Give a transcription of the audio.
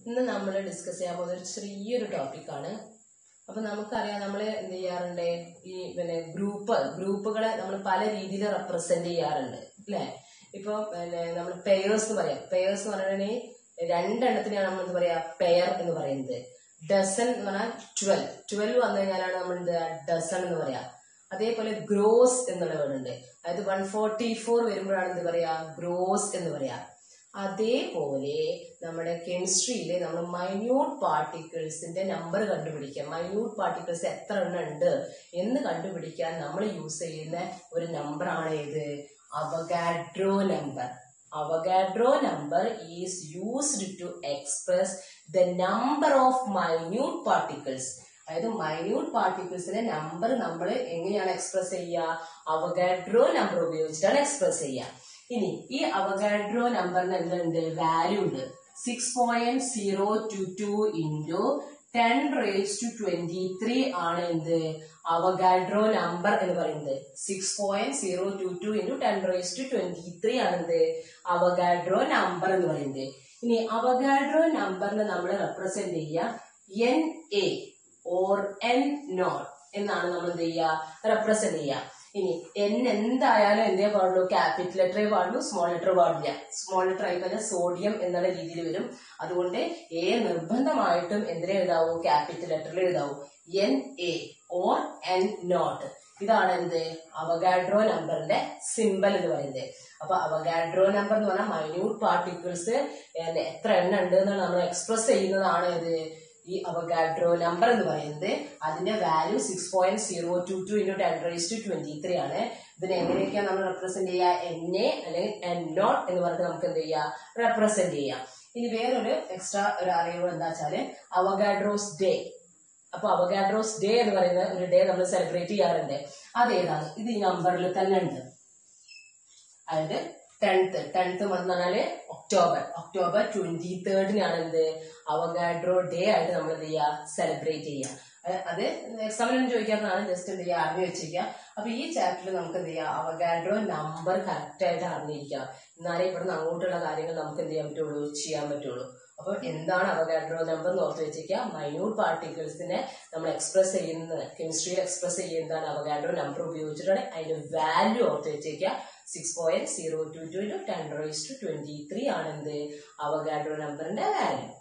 ഇന്ന് നമ്മൾ ഡിസ്കസ് ചെയ്യാൻ പോകുന്ന ഒരു ചെറിയൊരു ടോപ്പിക്കാണ് അപ്പൊ നമുക്കറിയാം നമ്മൾ എന്ത് ചെയ്യാറുണ്ട് ഈ പിന്നെ ഗ്രൂപ്പ് ഗ്രൂപ്പുകളെ നമ്മൾ പല രീതിയിൽ റെപ്രസെന്റ് ചെയ്യാറുണ്ട് അല്ലെ ഇപ്പൊ പിന്നെ നമ്മൾ പെയേഴ്സ് എന്ന് പറയാം പെയേഴ്സ് എന്ന് പറഞ്ഞിട്ടുണ്ടെങ്കിൽ രണ്ടെണ്ണത്തിനാണ് നമ്മൾ എന്ത് പറയാ പെയർ എന്ന് പറയുന്നത് ഡസൺ എന്ന് പറഞ്ഞാൽ ട്വൽവ് ട്വൽവ് വന്നു കഴിഞ്ഞാലാണ് നമ്മൾ എന്ത് ഡസൺ എന്ന് പറയാ അതേപോലെ ഗ്രോസ് എന്നുള്ള വേർഡ് ഉണ്ട് അതായത് വൺ ഫോർട്ടി ഫോർ വരുമ്പോഴാണ് എന്ത് പറയാ ഗ്രോസ് എന്ന് പറയാ അതേപോലെ നമ്മുടെ കെമിസ്ട്രിയിൽ നമ്മൾ മൈന്യൂട്ട് പാർട്ടിക്കിൾസിന്റെ നമ്പർ കണ്ടുപിടിക്കാം മൈന്യൂട്ട് പാർട്ടിക്കിൾസ് എത്ര എണ്ണം ഉണ്ട് എന്ന് കണ്ടുപിടിക്കാൻ നമ്മൾ യൂസ് ചെയ്യുന്ന ഒരു നമ്പറാണ് ഏത് Avogadro number Avogadro number is used to express the number of minute particles അതായത് മൈന്യൂട്ട് പാർട്ടിക്കിൾസിന്റെ നമ്പർ നമ്മൾ എങ്ങനെയാണ് എക്സ്പ്രസ് ചെയ്യുക അവഗാഡ്രോ നമ്പർ ഉപയോഗിച്ചിട്ടാണ് എക്സ്പ്രസ് ചെയ്യുക ഇനി ഈ അവഗാഡ്രോ നമ്പറിന് എന്തുണ്ട് വാല്യൂ ഉണ്ട് six point zero two two into ten raise to twenty three ആണ് എന്ത് അവഗാഡ്രോ നമ്പർ എന്ന് പറയുന്നത് six point zero two two into ten raise to twenty three ആണ് എന്ത് അവഗാഡ്രോ നമ്പർ എന്ന് പറയുന്നത് ഇനി അവഗാഡ്രോ നമ്പറിനെ നമ്മൾ റെപ്രസെന്റ് ചെയ്യുക N A or N naught എന്നാണ് നമ്മൾ എന്ത് ചെയ്യുക റെപ്രസെന്റ് ചെയ്യുക ഇനി എൻ എന്തായാലും എന്തേ പാടുള്ളൂ ക്യാപിറ്റൽ ലെറ്ററേ പാടുള്ളൂ സ്മോൾ ലെറ്റർ പാടില്ല സ്മോൾ ലെറ്റർ ആയി കഴിഞ്ഞാൽ സോഡിയം എന്നുള്ള രീതിയിൽ വരും അതുകൊണ്ട് എ നിർബന്ധമായിട്ടും എന്തിനെ എഴുതാവൂ ക്യാപിറ്റൽ ലെറ്ററിൽ എഴുതാവൂ N A or N naught ഇതാണ് എന്ത് അവഗാഡ്രോ നമ്പറിന്റെ സിമ്പൽ എന്ന് പറയുന്നത് അപ്പൊ അവഗാഡ്രോ നമ്പർ എന്ന് പറഞ്ഞാൽ മൈന്യൂട്ട് പാർട്ടിക്കിൾസ് എത്ര എണ്ണം ഉണ്ട് എന്നാണ് നമ്മൾ എക്സ്പ്രസ് ചെയ്യുന്നതാണ് ഇത് ഈ അവഗാഡ്രോ നമ്പർ എന്ന് പറയുന്നത് അതിന്റെ value six point zero two two into ten raise to twenty three ആണ് ഇതിന് എങ്ങനെയൊക്കെയാണ് നമ്മൾ റെപ്രസെന്റ് ചെയ്യുക എൻ എ അല്ലെങ്കിൽ എൻ നോട്ട് എന്ന് പറഞ്ഞിട്ട് നമുക്ക് എന്ത് ചെയ്യാം റെപ്രസെന്റ് ചെയ്യാം ഇനി വേറൊരു എക്സ്ട്രാ ഒരു അറിവ് എന്താ വെച്ചാല് അവഗാഡ്രോസ് ഡേ അപ്പൊ അവഗാഡ്രോസ് ഡേ എന്ന് പറയുന്ന ഒരു ഡേ നമ്മൾ സെലിബ്രേറ്റ് ചെയ്യാറുണ്ട് അതേതാണ് ഇത് ഈ നമ്പറിൽ തന്നെ ഉണ്ട് അതായത് ടെൻത്ത് ടെൻത്ത് മന്ത് പറഞ്ഞാല് ഒക്ടോബർ ഒക്ടോബർ ട്വന്റി തേർഡിനാണ് എന്ത് അവഗാഡ്രോ ഡേ ആയിട്ട് നമ്മൾ എന്ത് ചെയ്യുക സെലിബ്രേറ്റ് ചെയ്യുക അത് എക്സാമിനൊന്നും ചോദിക്കാത്തതാണ് ജസ്റ്റ് എന്ത് ചെയ്യുക അറിഞ്ഞു വെച്ചിരിക്കുക അപ്പൊ ഈ ചാപ്റ്ററിൽ നമുക്ക് എന്ത് ചെയ്യാം അവഗാഡ്രോ നമ്പർ കറക്റ്റ് ആയിട്ട് അറിഞ്ഞിരിക്കാം എന്നാലേ ഇവിടുന്ന് അങ്ങോട്ടുള്ള കാര്യങ്ങൾ നമുക്ക് എന്ത് ചെയ്യാൻ പറ്റുള്ളൂ ചെയ്യാൻ പറ്റുള്ളൂ അപ്പൊ എന്താണ് അവഗാഡ്രോ നമ്പർ എന്ന് ഓർത്ത് വെച്ചിരിക്കുക മൈന്യൂട്ട് പാർട്ടിക്കിൾസിനെ നമ്മൾ എക്സ്പ്രസ് ചെയ്യുന്നത് കെമിസ്ട്രിയിൽ എക്സ്പ്രസ് ചെയ്യുന്നതാണ് അവഗാഡ്രോ നമ്പർ ഉപയോഗിച്ചിട്ടാണ് അതിന്റെ വാല്യൂ ഓർത്ത് വെച്ചിരിക്കുക six point zero two two ten raise to twenty three ആണ് എന്ത് അവഗാഡ്രോ നമ്പറിന്റെ വാല്യൂ